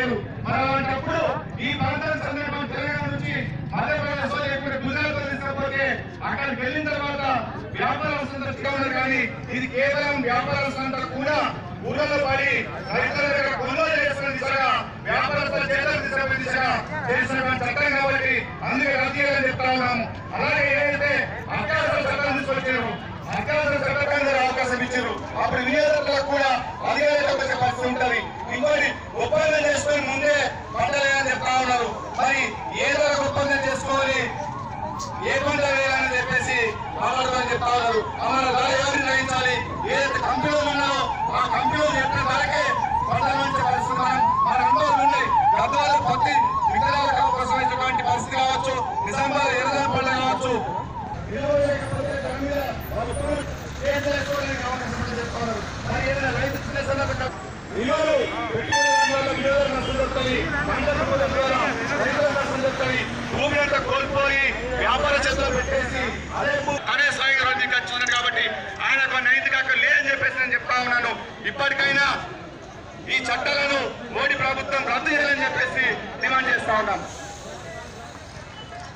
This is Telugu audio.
లేదు మరి అలాంటప్పుడు ఈ ప్రాంతం సందర్భం తెలంగాణ నుంచి మధ్యప్రదేశ్ లో లేకపోతే గుజరాత్ లో తీసుకపోతే అక్కడికి వెళ్ళిన తర్వాత వ్యాపార సందర్శిగా ఉన్నారు కానీ ఇది కేవలం వ్యాపార సందర్భం కూడా ఊళ్ళలో పడి రైతుల దగ్గర కొనుగోలు చేసుకునే దిశగా వ్యాపారస్తుల చేతులు తీసుకునే దిశగా చేసినటువంటి చట్టం కాబట్టి అందుకే రద్దు చేయాలని చెప్తా ఉన్నాము అలాగే ఏదైతే అత్యవసర చట్టం తీసుకొచ్చారు అత్యవసర చట్టానికి అవకాశం ఇచ్చారు అప్పుడు వినియోగదారులకు కూడా అధికారులకు వచ్చే పరిస్థితి ఉంటది ఇంకోటి ఒప్పందం చేసుకొని ముందే పంటలేదని చెప్తా ఉన్నారు మరి ఏ ధర ఒప్పందం చేసుకోవాలి ఏ పంట వేయాలని చెప్పేసి మాట్లాడమని చెప్తా ఉన్నారు మన ధర ఎవరు నిర్ణయించాలి ఏదైతే కంపెనీలు ఉన్నాయో ఆ కంపెనీలు చెప్పిన ధరకే పంట మంచి పరిస్థితి మనం మన అనుభవం ఉంది గతంలో ప్రతి విత్తనాలకు అవసరమైనటువంటి పరిస్థితి కావచ్చు నిజామాబాద్ ఎర్రదాని పంట కావచ్చు విలువ లేకపోతే దాని మీద వాళ్ళు పురుగు కేసు వేసుకోవడానికి అవకాశం ఉందని చెప్తా ఉన్నారు. మరి ఏదైనా రైతు చిన్న సన్నకారు విలువలు పెట్టుకునే దాని వల్ల విలువలు నష్టం జరుగుతుంది పంట దిగుబడి ద్వారా రైతుల నష్టం జరుగుతుంది భూమి అంతా కోల్పోయి వ్యాపార చేతుల్లో పెట్టేసి అదే భూ- అదే స్వయంగా రద్దీ ఖర్చు ఉన్నది కాబట్టి ఆయనకు నైతిక హక్కు లేదని చెప్పేసి నేను చెప్తా ఉన్నాను ఇప్పటికైనా ఈ చట్టాలను మోడీ ప్రభుత్వం రద్దు చేయాలని చెప్పేసి డిమాండ్ చేస్తా ఉన్నాం